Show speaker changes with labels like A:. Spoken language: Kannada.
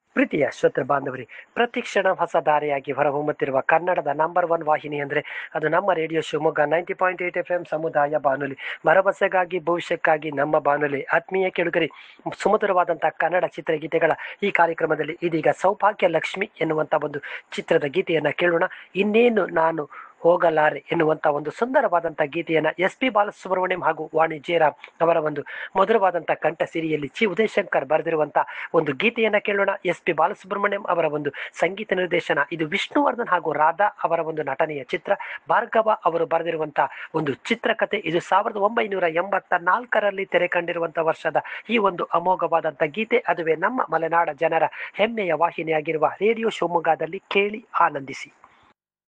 A: ಪ್ರೀತಿಯ ಶ್ರೋತೃ ಬಾಂಧವರಿ ಪ್ರತಿಕ್ಷಣ ಹೊಸ ದಾರಿಯಾಗಿ ಹೊರಹೊಮ್ಮುತ್ತಿರುವ ಕನ್ನಡದ ನಂಬರ್ ಒನ್ ವಾಹಿನಿ ಅಂದರೆ ಅದು ನಮ್ಮ radio Shivamogga ninety point eight F M ಸಮುದಾಯ ಬಾನುಲಿ ಭರವಸೆಗಾಗಿ ಭವಿಷ್ಯಕ್ಕಾಗಿ ನಮ್ಮ ಬಾನುಲಿ ಆತ್ಮೀಯ ಕೆಳುಗರಿ ಸುಮಧುರವಾದಂಥ ಕನ್ನಡ ಚಿತ್ರಗೀತೆಗಳ ಈ ಕಾರ್ಯಕ್ರಮದಲ್ಲಿ ಇದೀಗ ಸೌಭಾಗ್ಯ ಲಕ್ಷ್ಮಿ ಎನ್ನುವಂಥ ಒಂದು ಚಿತ್ರದ ಗೀತೆಯನ್ನು ಕೇಳೋಣ ಇನ್ನೇನು ನಾನು ಹೋಗಲಾರೆ ಎನ್ನುವಂಥ ಒಂದು ಸುಂದರವಾದಂಥ ಗೀತೆಯನ್ನು ಎಸ್ ಪಿ ಬಾಲಸುಬ್ರಹ್ಮಣ್ಯಂ ಹಾಗೂ ವಾಣಿ ಜಯರಾಮ್ ಅವರ ಒಂದು ಮಧುರವಾದಂಥ ಕಂಠ ಸಿರಿಯಲ್ಲಿ ಚಿ ಉದಯಶಂಕರ್ ಬರೆದಿರುವಂಥ ಒಂದು ಗೀತೆಯನ್ನು ಕೇಳೋಣ ಎಸ್ ಪಿ ಬಾಲಸುಬ್ರಹ್ಮಣ್ಯಂ ಅವರ ಒಂದು ಸಂಗೀತ ನಿರ್ದೇಶನ ಇದು ವಿಷ್ಣುವರ್ಧನ್ ಹಾಗೂ ರಾಧಾ ಅವರ ಒಂದು ನಟನೆಯ ಚಿತ್ರ ಭಾರ್ಗವ ಅವರು ಬರೆದಿರುವಂಥ ಒಂದು ಚಿತ್ರಕಥೆ ಇದು ಸಾವಿರದ ಒಂಬೈನೂರ ಎಂಬತ್ತ ನಾಲ್ಕರಲ್ಲಿ ತೆರೆ ಕಂಡಿರುವಂಥ ವರ್ಷದ ಈ ಒಂದು ಅಮೋಘವಾದಂಥ ಗೀತೆ ಅದುವೇ ನಮ್ಮ ಮಲೆನಾಡ ಜನರ ಹೆಮ್ಮೆಯ ವಾಹಿನಿಯಾಗಿರುವ ರೇಡಿಯೋ ಶಿವಮೊಗ್ಗದಲ್ಲಿ ಕೇಳಿ ಆನಂದಿಸಿ